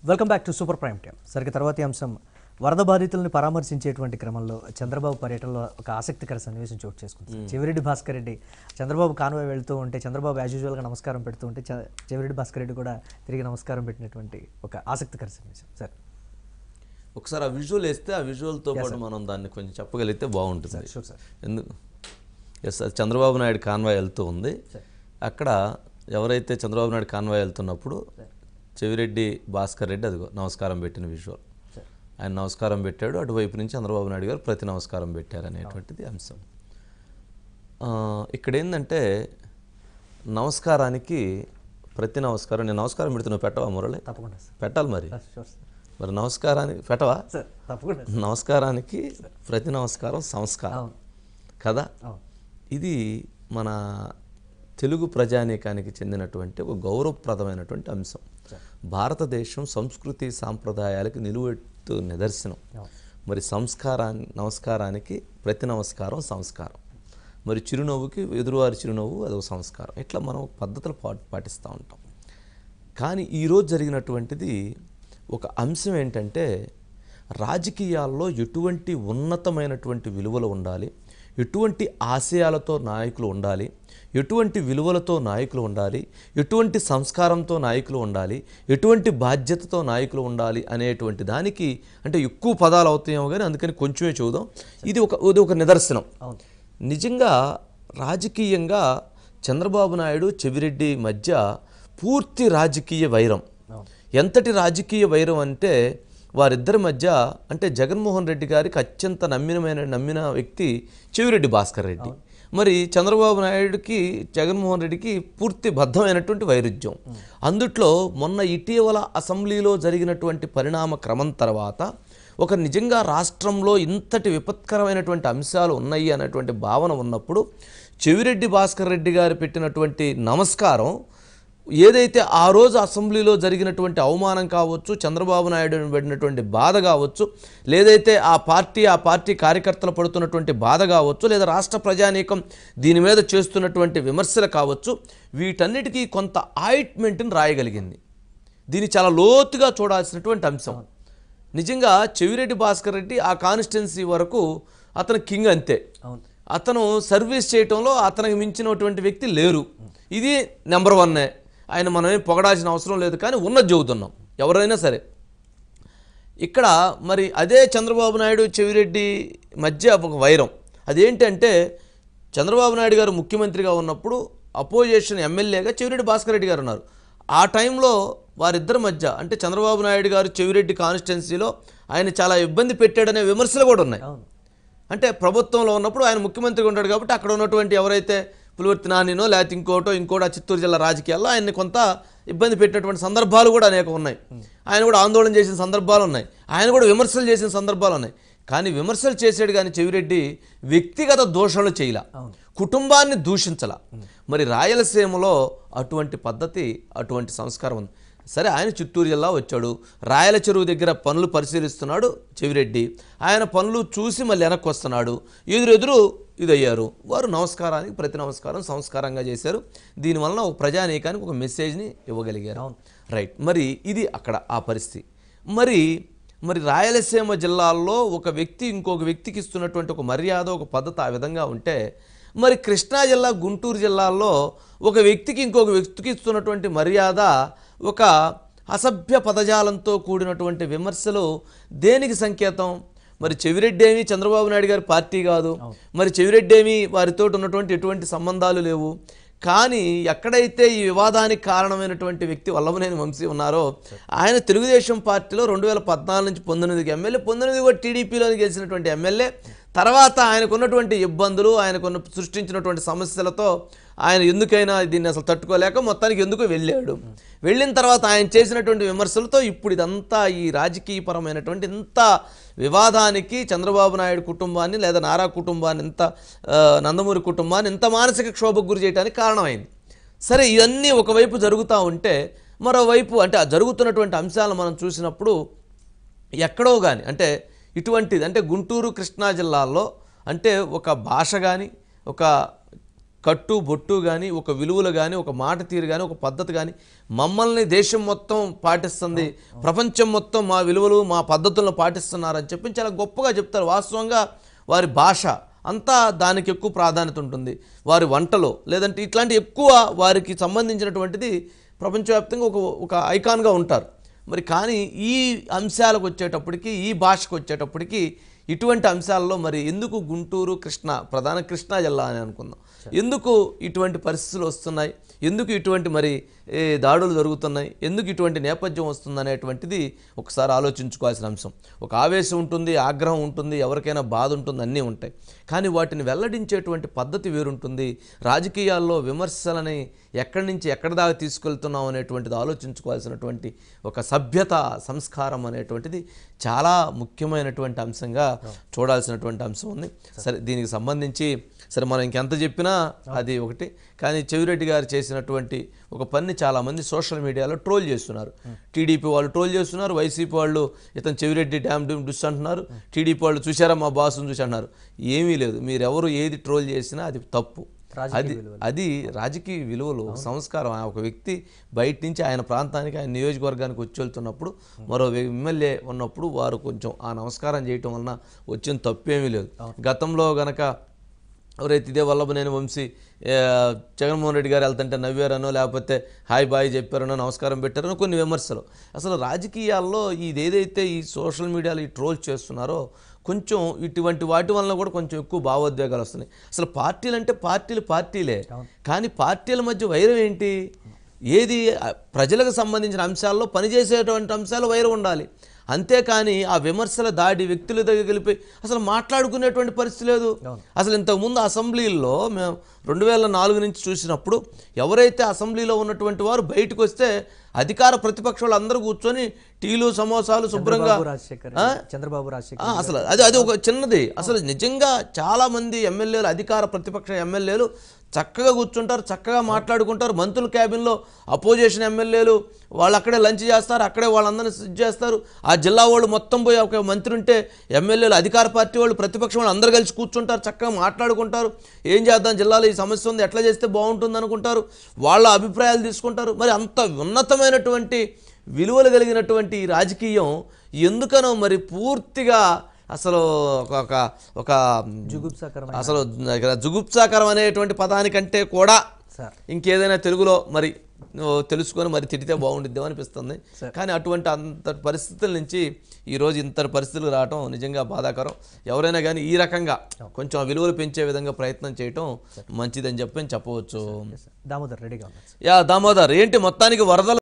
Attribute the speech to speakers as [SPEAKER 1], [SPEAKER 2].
[SPEAKER 1] Welcome back to super prime time సరిగ్గా తర్వాతి అంశం వరద బాధితులను పరామర్శించేటువంటి క్రమంలో చంద్రబాబు పర్యటనలో ఒక ఆసక్తికర సన్నివేశం చోటు చేసుకుంది చెవిరెడ్డి భాస్కర్ రెడ్డి చంద్రబాబు కాన్వాయ్ వెళ్తూ ఉంటే చంద్రబాబు యాజ్ యూజువల్గా నమస్కారం పెడుతూ ఉంటే చ- చెవిరెడ్డి భాస్కర్ రెడ్డి కూడా తిరిగి నమస్కారం పెట్టినటువంటి ఒక ఆసక్తికర సన్నివేశం సార్
[SPEAKER 2] ఒకసారి ఆ విజువల్ వేస్తే ఆ విజువల్తో పాటు మనం దాన్ని కొంచెం చెప్పగలిగితే బాగుంటుంది
[SPEAKER 1] షూర్ సార్
[SPEAKER 2] ఎందుకు ఎస్ అది చంద్రబాబు నాయుడు కాన్వాయ్ వెళ్తూ ఉంది అక్కడ ఎవరైతే చంద్రబాబు నాయుడు కాన్వాయ్ వెళ్తున్నప్పుడు చెవిరెడ్డి భాస్కర్ రెడ్డి అదిగో నమస్కారం పెట్టిన విజువల్ ఆయన నమస్కారం పెట్టాడు అటువైపు నుంచి చంద్రబాబు నాయుడు గారు ప్రతి నమస్కారం పెట్టారు అనేటువంటిది అంశం ఆ, ఇక్కడ ఏంటంటే నమస్కారానికి ప్రతి నమస్కారం నేను నమస్కారం పెడుతున్నా పెట్టవా మురళి
[SPEAKER 1] తప్పకుండా సార్
[SPEAKER 2] పెట్టాలి మరి
[SPEAKER 1] షూర్ సార్
[SPEAKER 2] మరి నమస్కారానికి పెట్టవా
[SPEAKER 1] సార్ తప్పకుండా
[SPEAKER 2] నమస్కారానికి ప్రతి నమస్కారం సంస్కారం
[SPEAKER 1] అవును
[SPEAKER 2] కదా
[SPEAKER 1] అవును
[SPEAKER 2] ఇది మన తెలుగు ప్రజానీకానికి చెందినటువంటి ఒక గౌరవప్రదమైనటువంటి అంశం భారతదేశం సంస్కృతి సాంప్రదాయాలకు నిలువెత్తు నిదర్శనం
[SPEAKER 1] అవును
[SPEAKER 2] మరి సంస్కారాన్ని నమస్కారానికి ప్రతి నమస్కారం సంస్కారం మరి చిరునవ్వుకి ఎదురువారి చిరునవ్వు అదొక సంస్కారం ఇట్లా మనం పద్ధతులు పా పాటిస్తూ ఉంటాం కానీ ఈరోజు జరిగినటువంటిది ఒక అంశం ఏంటంటే రాజకీయాల్లో ఎటువంటి ఉన్నతమైనటువంటి విలువలు ఉండాలి ఎటువంటి ఆశయాలతో నాయకులు ఉండాలి ఎటువంటి విలువలతో నాయకులు ఉండాలి ఎటువంటి సంస్కారంతో నాయకులు ఉండాలి ఎటువంటి బాధ్యతతో నాయకులు ఉండాలి అనేటువంటి దానికి అంటే ఎక్కువ పదాలు అవుతాయేమో కానీ అందుకని కొంచెమే చూద్దాం ఇది ఒక ఇది ఒక నిదర్శనం
[SPEAKER 1] అవును
[SPEAKER 2] నిజంగా రాజకీయంగా చంద్రబాబు నాయుడు చెవిరెడ్డి మధ్య పూర్తి రాజకీయ వైరం
[SPEAKER 1] అవును
[SPEAKER 2] ఎంతటి రాజకీయ వైరం అంటే వారిద్దరి మధ్య అంటే జగన్మోహన్ రెడ్డి గారికి అత్యంత నమ్మినమైన నమ్మిన వ్యక్తి చెవిరెడ్డి భాస్కర్ రెడ్డి మరి చంద్రబాబు నాయుడుకి జగన్మోహన్ రెడ్డికి పూర్తి బద్ధమైనటువంటి వైరుధ్యం అందుట్లో మొన్న ఇటీవల అసెంబ్లీలో జరిగినటువంటి పరిణామ క్రమం తర్వాత ఒక నిజంగా రాష్ట్రంలో ఇంతటి విపత్కరమైనటువంటి అంశాలు ఉన్నాయి అనేటువంటి భావన ఉన్నప్పుడు చెవిరెడ్డి భాస్కర్ రెడ్డి గారు పెట్టినటువంటి నమస్కారం ఏదైతే ఆ రోజు అసెంబ్లీలో జరిగినటువంటి అవమానం కావచ్చు చంద్రబాబు నాయుడు పడినటువంటి బాధ కావచ్చు లేదైతే ఆ పార్టీ ఆ పార్టీ కార్యకర్తలు పడుతున్నటువంటి బాధ కావచ్చు లేదా రాష్ట్ర ప్రజానీకం దీని మీద చేస్తున్నటువంటి విమర్శలు కావచ్చు వీటన్నిటికీ కొంత ఆయిట్మెంట్ని రాయగలిగింది దీన్ని చాలా లోతుగా చూడాల్సినటువంటి అంశం నిజంగా చెవిరెడ్డి భాస్కర్ రెడ్డి ఆ కాన్స్టిట్యున్సీ వరకు అతను కింగ్ అంతే
[SPEAKER 1] అవును
[SPEAKER 2] అతను సర్వీస్ చేయటంలో అతనికి మించినటువంటి వ్యక్తి లేరు ఇది నెంబర్ వన్నే ఆయన మనమేం పొగడాల్సిన అవసరం లేదు కానీ ఉన్నది చెబుతున్నాం ఎవరైనా సరే ఇక్కడ మరి అదే చంద్రబాబు నాయుడు చెవిరెడ్డి మధ్య ఒక వైరం అదేంటంటే చంద్రబాబు నాయుడు గారు ముఖ్యమంత్రిగా ఉన్నప్పుడు అపోజిషన్ ఎమ్మెల్యేగా చెవిరెడ్డి భాస్కర్ రెడ్డి గారు ఉన్నారు ఆ టైంలో వారిద్దరి మధ్య అంటే చంద్రబాబు నాయుడు గారు చెవిరెడ్డి కాన్స్టిట్యున్సీలో ఆయన చాలా ఇబ్బంది పెట్టాడనే విమర్శలు కూడా ఉన్నాయి
[SPEAKER 1] అవును
[SPEAKER 2] అంటే ప్రభుత్వంలో ఉన్నప్పుడు ఆయన ముఖ్యమంత్రిగా ఉంటాడు కాబట్టి అక్కడ ఉన్నటువంటి ఎవరైతే పులివర్తి నానినో లేకపోతే ఇంకోటో ఇంకోటో ఆ చిత్తూరు జిల్లా రాజకీయాల్లో ఆయన్ని కొంత ఇబ్బంది పెట్టినటువంటి సందర్భాలు కూడా అనేక ఉన్నాయి ఆయన కూడా ఆందోళన చేసిన సందర్భాలు ఉన్నాయి ఆయన కూడా విమర్శలు చేసిన సందర్భాలు ఉన్నాయి కానీ విమర్శలు చేసాడు కానీ చెవిరెడ్డి వ్యక్తిగత దోషాలు చేయలా
[SPEAKER 1] అవును.
[SPEAKER 2] కుటుంబాన్ని దూషించలా మరి రాయలసీమలో అటువంటి పద్ధతి అటువంటి సంస్కారం ఉంది సరే ఆయన చిత్తూరు జిల్లా వచ్చాడు రాయల చెరువు దగ్గర పనులు పరిశీలిస్తున్నాడు చెవిరెడ్డి ఆయన పనులు చూసి మళ్ళీ వెనక్కి వస్తున్నాడు ఎదురెదురు ఇదయ్యారు వారు నమస్కారానికి ప్రతి నమస్కారం సంస్కారంగా చేశారు దీనివలన ఒక ప్రజానీకానికి ఒక మెసేజ్ని ఇవ్వగలిగారు రైట్ మరి ఇది అక్కడ ఆ పరిస్థితి మరి మరి రాయలసీమ జిల్లాల్లో ఒక వ్యక్తి ఇంకొక వ్యక్తికి ఇస్తున్నటువంటి ఒక మర్యాద ఒక పద్ధతి ఆ విధంగా ఉంటే మరి కృష్ణా జిల్లా గుంటూరు జిల్లాల్లో ఒక వ్యక్తికి ఇంకొక వ్యక్తికి ఇస్తున్నటువంటి మర్యాద ఒక అసభ్య పదజాలంతో కూడినటువంటి విమర్శలు దేనికి సంకేతం మరి చెవిరెడ్డి ఏమి చంద్రబాబు నాయుడు గారి పార్టీ కాదు మరి చెవిరెడ్డి ఏమి వారితో ఉన్నటువంటి ఎటువంటి సంబంధాలు లేవు కానీ ఎక్కడైతే ఈ వివాదానికి కారణమైనటువంటి వ్యక్తి వల్లభనేని వంశీ ఉన్నారో ఆయన తెలుగుదేశం పార్టీలో రెండు వేల పద్నాలుగు నుంచి పంతొమ్మిదికి ఎమ్మెల్యే పంతొమ్మిది కూడా టీడీపీలో గెలిచినటువంటి ఎమ్మెల్యే తర్వాత ఆయనకున్నటువంటి ఇబ్బందులు ఆయనకున్న సృష్టించినటువంటి సమస్యలతో ఆయన ఎందుకైనా దీన్ని అసలు తట్టుకోలేక మొత్తానికి ఎందుకు వెళ్ళాడు వెళ్ళిన తర్వాత ఆయన చేసినటువంటి విమర్శలతో ఇప్పుడు ఇదంతా ఈ రాజకీయపరమైనటువంటి ఇంత వివాదానికి చంద్రబాబు నాయుడు కుటుంబాన్ని లేదా నారా కుటుంబాన్ని ఇంత ఆ, నందమూరి కుటుంబాన్ని ఇంత మానసిక క్షోభకు గురి చేయడానికి కారణమైంది సరే ఇవన్నీ ఒకవైపు జరుగుతూ ఉంటే మరోవైపు అంటే ఆ జరుగుతున్నటువంటి అంశాలను మనం చూసినప్పుడు ఎక్కడో కానీ అంటే ఇటువంటిది అంటే గుంటూరు కృష్ణా జిల్లాల్లో అంటే ఒక భాష కానీ ఒక కట్టు బొట్టు కానీ ఒక విలువలు కానీ ఒక మాట తీరు కానీ ఒక పద్ధతి కానీ మమ్మల్ని దేశం మొత్తం పాటిస్తుంది ప్రపంచం మొత్తం మా విలువలు మా పద్ధతులను పాటిస్తున్నారని చెప్పి చాలా గొప్పగా చెప్తారు వాస్తవంగా వారి భాష అంతా దానికి ఎక్కువ ప్రాధాన్యత ఉంటుంది వారి వంటలో లేదంటే ఇట్లాంటి ఎక్కువ వారికి సంబంధించినటువంటిది ప్రపంచవ్యాప్తంగా ఒక ఒక ఐకాన్గా ఉంటారు మరి కానీ ఈ అంశాలకు వచ్చేటప్పటికి ఈ భాషకు వచ్చేటప్పటికి ఇటువంటి అంశాల్లో మరి ఎందుకు గుంటూరు కృష్ణ ప్రధాన కృష్ణా జిల్లా అని అనుకుందాం ఎందుకు ఇటువంటి పరిస్థితులు వస్తున్నాయి ఎందుకు ఇటువంటి మరి ఏ, దాడులు జరుగుతున్నాయి ఎందుకు ఇటువంటి నేపథ్యం వస్తుంది అనేటువంటిది ఒకసారి ఆలోచించుకోవాల్సిన అంశం ఒక ఆవేశం ఉంటుంది ఆగ్రహం ఉంటుంది ఎవరికైనా బాధ ఉంటుంది అన్నీ ఉంటాయి కానీ వాటిని వెల్లడించేటువంటి పద్ధతి వేరుంటుంది రాజకీయాల్లో విమర్శలని ఎక్కడి నుంచి ఎక్కడి దాకా తీసుకెళ్తున్నాం అనేటువంటిది ఆలోచించుకోవాల్సినటువంటి ఒక సభ్యత సంస్కారం అనేటువంటిది చాలా ముఖ్యమైనటువంటి అంశంగా చూడాల్సినటువంటి అంశం ఉంది సరే దీనికి సంబంధించి సరే మనం ఇంకెంత చెప్పినా అది ఒకటి కానీ చెవిరెడ్డి గారు చేసినటువంటి ఒక పని చాలామంది సోషల్ మీడియాలో ట్రోల్ చేస్తున్నారు టీడీపీ వాళ్ళు ట్రోల్ చేస్తున్నారు వైసీపీ వాళ్ళు ఇతను చెవిరెడ్డి డ్యామ్ డ్యూమ్ డుస్ అంటున్నారు టీడీపీ వాళ్ళు చూసారా మా బాసుని చూసి అంటున్నారు ఏమీ లేదు మీరు ఎవరు ఏది ట్రోల్ చేసినా అది తప్పు అది అది రాజకీయ విలువలు సంస్కారం ఆ ఒక వ్యక్తి బయట నుంచి ఆయన ప్రాంతానికి ఆయన నియోజకవర్గానికి వచ్చి వెళ్తున్నప్పుడు మరో ఎమ్మెల్యే ఉన్నప్పుడు వారు కొంచెం ఆ నమస్కారం చేయటం వలన వచ్చిన తప్పేమీ లేదు గతంలో గనక ఎవరైతే ఇదే వల్లభనేని వంశీ ఏ, జగన్మోహన్ రెడ్డి గారు వెళ్తుంటే నవ్వారనో లేకపోతే హాయ్ బాయ్ చెప్పారనో నమస్కారం పెట్టారనో కొన్ని విమర్శలు అసలు రాజకీయాల్లో ఇది ఏదైతే ఈ సోషల్ మీడియాలో ఈ ట్రోల్ చేస్తున్నారో కొంచెం ఇటువంటి వాటి వలన కూడా కొంచెం ఎక్కువ భావోద్వేగాలు వస్తున్నాయి అసలు పార్టీలు అంటే పార్టీలు పార్టీలే కానీ పార్టీల మధ్య వైరం ఏంటి ఏది ఆ, ప్రజలకు సంబంధించిన అంశాల్లో పనిచేసేటువంటి అంశాలు వైరం ఉండాలి అంతేకాని ఆ విమర్శల దాడి వ్యక్తుల దగ్గర గెలిపి అసలు మాట్లాడుకునేటువంటి పరిస్థితి లేదు అసలు ఇంతకుముందు అసెంబ్లీలో మేము రెండు వేల నాలుగు నుంచి చూసినప్పుడు ఎవరైతే అసెంబ్లీలో ఉన్నటువంటి వారు బయటకు వస్తే అధికార ప్రతిపక్షాలు అందరూ కూర్చొని టీలు సమోసాలు శుభ్రంగా
[SPEAKER 1] చంద్రబాబు రాజశేఖర్ చంద్రబాబు రాజశేఖర్
[SPEAKER 2] ఆ, అసలు అది అది ఒక చిన్నది అసలు నిజంగా చాలా మంది ఎమ్మెల్యేలు అధికార ప్రతిపక్ష ఎమ్మెల్యేలు చక్కగా కూర్చుంటారు చక్కగా మాట్లాడుకుంటారు మంత్రుల క్యాబిన్లో అపోజిషన్ ఎమ్మెల్యేలు వాళ్ళు అక్కడే లంచ్ చేస్తారు అక్కడే వాళ్ళందరినీ ఇది చేస్తారు ఆ జిల్లా వాళ్ళు మొత్తం పోయి ఒక మంత్రి ఉంటే ఎమ్మెల్యేలు అధికార పార్టీ వాళ్ళు ప్రతిపక్షం వాళ్ళు అందరూ కలిసి కూర్చుంటారు చక్కగా మాట్లాడుకుంటారు ఏం చేద్దాం జిల్లాలో ఈ సమస్య ఉంది ఎట్లా చేస్తే బాగుంటుంది అనుకుంటారు వాళ్ళ అభిప్రాయాలు తీసుకుంటారు మరి అంత ఉన్నతమైనటువంటి విలువలు కలిగినటువంటి ఈ రాజకీయం ఎందుకనో మరి పూర్తిగా అసలు ఒక ఒక ఒక
[SPEAKER 1] జుగుప్సాకరమైన
[SPEAKER 2] అసలు ఇక్కడ జుగుప్సాకరం అనేటువంటి పదానికంటే కూడా
[SPEAKER 1] సార్
[SPEAKER 2] ఇంకేదైనా తెలుగులో మరి ఓ, తెలుసుకొని మరి తిడితే బాగుండిద్దాం అనిపిస్తుంది కానీ అటువంటి అంత పరిస్థితుల నుంచి ఈరోజు ఇంతటి పరిస్థితులు రావటం నిజంగా బాధాకరం ఎవరైనా కానీ ఈ రకంగా కొంచెం ఆ విలువలు పెంచే విధంగా ప్రయత్నం చేయటం మంచిదని చెప్పని చెప్పవచ్చు
[SPEAKER 1] దామోదర్ రెడీగా ఉన్నారు
[SPEAKER 2] యా దామోదర్ ఏంటి మొత్తానికి వరదలు